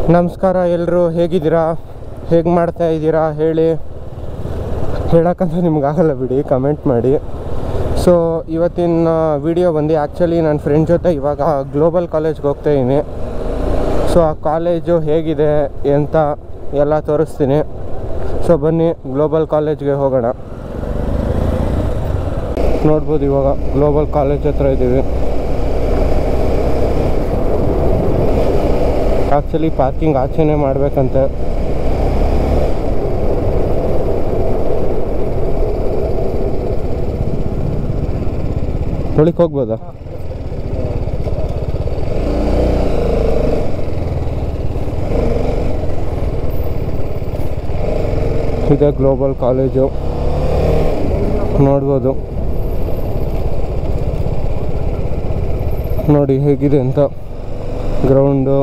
ನಮಸ್ಕಾರ ಎಲ್ಲರೂ ಹೇಗಿದ್ದೀರಾ ಹೇಗೆ ಮಾಡ್ತಾ ಇದ್ದೀರಾ ಹೇಳಿ ಹೇಳಕ್ಕಂತ ನಿಮ್ಗಾಗಲ್ಲ ಬಿಡಿ ಕಮೆಂಟ್ ಮಾಡಿ ಸೊ ಇವತ್ತಿನ ವಿಡಿಯೋ ಬಂದು ಆ್ಯಕ್ಚುಲಿ ನನ್ನ ಫ್ರೆಂಡ್ ಜೊತೆ ಇವಾಗ ಗ್ಲೋಬಲ್ ಕಾಲೇಜ್ಗೆ ಹೋಗ್ತಾ ಇದ್ದೀನಿ ಸೊ ಆ ಕಾಲೇಜು ಹೇಗಿದೆ ಅಂತ ಎಲ್ಲ ತೋರಿಸ್ತೀನಿ ಸೊ ಬನ್ನಿ ಗ್ಲೋಬಲ್ ಕಾಲೇಜ್ಗೆ ಹೋಗೋಣ ನೋಡ್ಬೋದು ಇವಾಗ ಗ್ಲೋಬಲ್ ಕಾಲೇಜ್ ಹತ್ರ ಇದ್ದೀವಿ ಆ್ಯಕ್ಚುಲಿ ಪಾರ್ಕಿಂಗ್ ಆಚೆನೇ ಮಾಡಬೇಕಂತೆ ಒಳಗೆ ಹೋಗ್ಬೋದಾ ಇದೆ ಗ್ಲೋಬಲ್ ಕಾಲೇಜು ನೋಡ್ಬೋದು ನೋಡಿ ಹೇಗಿದೆ ಅಂತ ಗ್ರೌಂಡು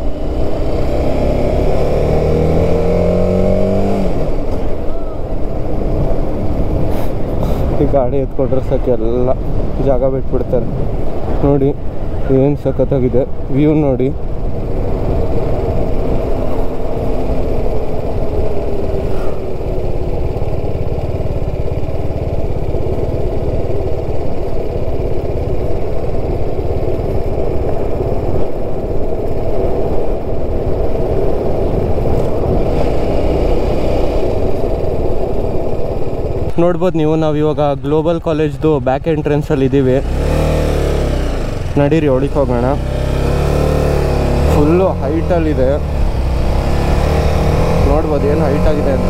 ಈ ಗಾಡಿ ಎತ್ಕೊಂಡ್ರೆ ಸಾಕು ಎಲ್ಲ ಜಾಗ ಬಿಟ್ಬಿಡ್ತಾರೆ ನೋಡಿ ಏನು ಸಖತ್ತಾಗಿದೆ ವ್ಯೂ ನೋಡಿ ನೋಡ್ಬೋದು ನೀವು ನಾವು ಇವಾಗ ಗ್ಲೋಬಲ್ ಕಾಲೇಜ್ದು ಬ್ಯಾಕ್ ಎಂಟ್ರೆನ್ಸಲ್ಲಿ ಇದ್ದೀವಿ ನಡೀರಿ ಒಳಗೆ ಹೋಗೋಣ ಫುಲ್ಲು ಹೈಟಲ್ಲಿದೆ ನೋಡ್ಬೋದು ಏನು ಹೈಟ್ ಆಗಿದೆ ಅಂತ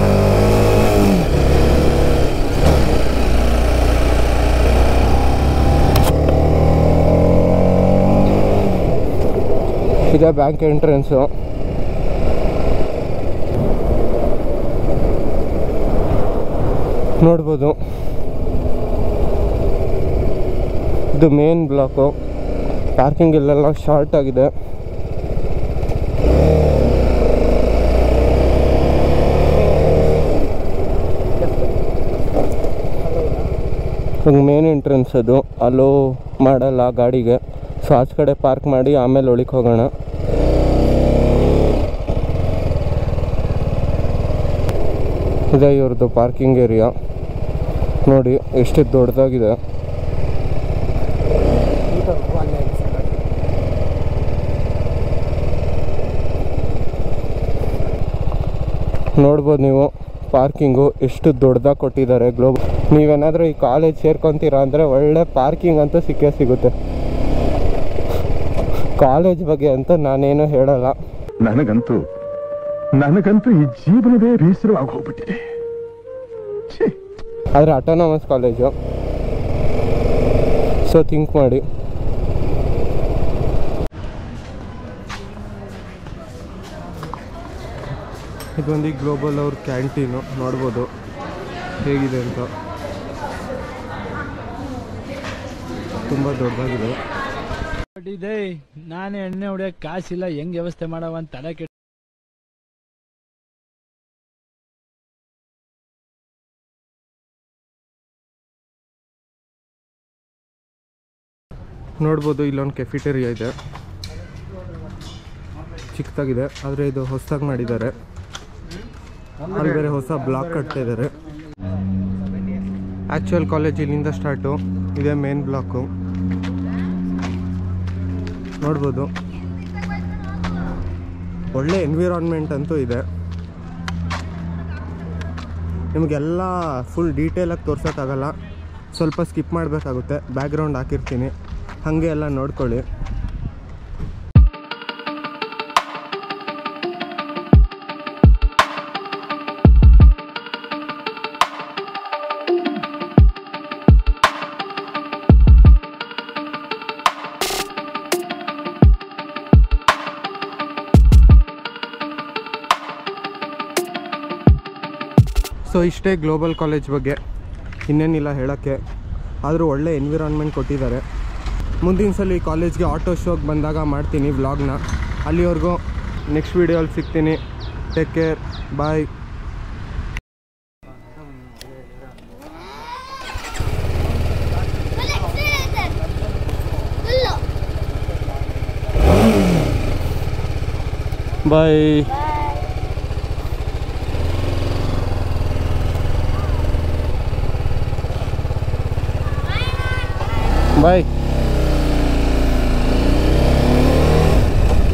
ಇದೆ ಬ್ಯಾಂಕ್ ಎಂಟ್ರೆನ್ಸು ನೋಡ್ಬೋದು ಇದು ಮೇನ್ ಬ್ಲಾಕು ಪಾರ್ಕಿಂಗ್ ಇಲ್ಲೆಲ್ಲ ಶಾರ್ಟ್ ಆಗಿದೆ ಮೇನ್ ಎಂಟ್ರೆನ್ಸ್ ಅದು ಅಲೋ ಮಾಡಲ್ಲ ಗಾಡಿಗೆ ಸೊ ಆಚೆ ಕಡೆ ಪಾರ್ಕ್ ಮಾಡಿ ಆಮೇಲೆ ಒಳಗೆ ಹೋಗೋಣ ಇದೆ ಇವ್ರದ್ದು ಪಾರ್ಕಿಂಗ್ ಏರಿಯಾ ನೋಡಿ ಎಷ್ಟು ದೊಡ್ಡದಾಗಿದೆ ನೋಡ್ಬೋದು ನೀವು ಪಾರ್ಕಿಂಗು ಎಷ್ಟು ದೊಡ್ಡದಾಗಿ ಕೊಟ್ಟಿದ್ದಾರೆ ಗ್ಲೋಬ್ ನೀವೇನಾದರೂ ಈ ಕಾಲೇಜ್ ಸೇರ್ಕೊತೀರಾ ಅಂದರೆ ಒಳ್ಳೆ ಪಾರ್ಕಿಂಗ್ ಅಂತೂ ಸಿಕ್ಕೇ ಸಿಗುತ್ತೆ ಕಾಲೇಜ್ ಬಗ್ಗೆ ಅಂತ ನಾನೇನು ಹೇಳಲ್ಲ ನನಗಂತೂ ನನಗಂತೂ ಈ ಜೀವನವೇ ಬೇಸರವಾಗಿ ಹೋಗ್ಬಿಟ್ಟಿದೆ ಛೀ ಆದರೆ ಅಟೋನಮಸ್ ಕಾಲೇಜು ಸೊ ಥಿಂಕ್ ಮಾಡಿ ಇದೊಂದು ಗ್ಲೋಬಲ್ ಅವ್ರ ಕ್ಯಾಂಟೀನು ನೋಡ್ಬೋದು ಹೇಗಿದೆ ಅಂತ ತುಂಬ ದೊಡ್ಡದಾಗಿದೆ ಇದೆ ನಾನು ಎಣ್ಣೆ ಹೊಡಿಯಕ್ ಕಾಸಿಲ್ಲ ಹೆಂಗ್ ವ್ಯವಸ್ಥೆ ಮಾಡವ ಅಂತ ತಲೆ ಕೆಟ್ಟ ನೋಡ್ಬೋದು ಇಲ್ಲೊಂದು ಕೆಫಿಟೇರಿಯಾ ಇದೆ ಚಿಕ್ಕದಾಗಿದೆ ಆದರೆ ಇದು ಹೊಸದಾಗಿ ಮಾಡಿದ್ದಾರೆ ಅಲ್ಲಿ ಬೇರೆ ಹೊಸ ಬ್ಲಾಕ್ ಕಟ್ತಾ ಇದ್ದಾರೆ ಆ್ಯಕ್ಚುಯಲ್ ಕಾಲೇಜ್ ಇಲ್ಲಿಂದ ಸ್ಟಾರ್ಟು ಇದೇ ಮೇನ್ ಬ್ಲಾಕು ನೋಡ್ಬೋದು ಒಳ್ಳೆ ಎನ್ವಿರಾನ್ಮೆಂಟ್ ಅಂತೂ ಇದೆ ನಿಮಗೆಲ್ಲ ಫುಲ್ ಡೀಟೇಲಾಗಿ ತೋರ್ಸೋಕ್ಕಾಗಲ್ಲ ಸ್ವಲ್ಪ ಸ್ಕಿಪ್ ಮಾಡಬೇಕಾಗುತ್ತೆ ಬ್ಯಾಕ್ಗ್ರೌಂಡ್ ಹಾಕಿರ್ತೀನಿ ಹಾಗೆ ಎಲ್ಲ ನೋಡ್ಕೊಳ್ಳಿ ಸೊ ಇಷ್ಟೇ ಗ್ಲೋಬಲ್ ಕಾಲೇಜ್ ಬಗ್ಗೆ ಇನ್ನೇನಿಲ್ಲ ಹೇಳೋಕ್ಕೆ ಆದರೂ ಒಳ್ಳೆ ಎನ್ವಿರಾನ್ಮೆಂಟ್ ಕೊಟ್ಟಿದ್ದಾರೆ ಮುಂದಿನ ಸಲ ಈ ಕಾಲೇಜ್ಗೆ ಆಟೋ ಶೋಗೆ ಬಂದಾಗ ಮಾಡ್ತೀನಿ ವ್ಲಾಗ್ನ ಅಲ್ಲಿವರೆಗೂ ನೆಕ್ಸ್ಟ್ ವೀಡಿಯೋಲ್ಲಿ ಸಿಗ್ತೀನಿ ಟೇಕ್ ಕೇರ್ ಬಾಯ್ ಬಾಯ್ ಬಾಯ್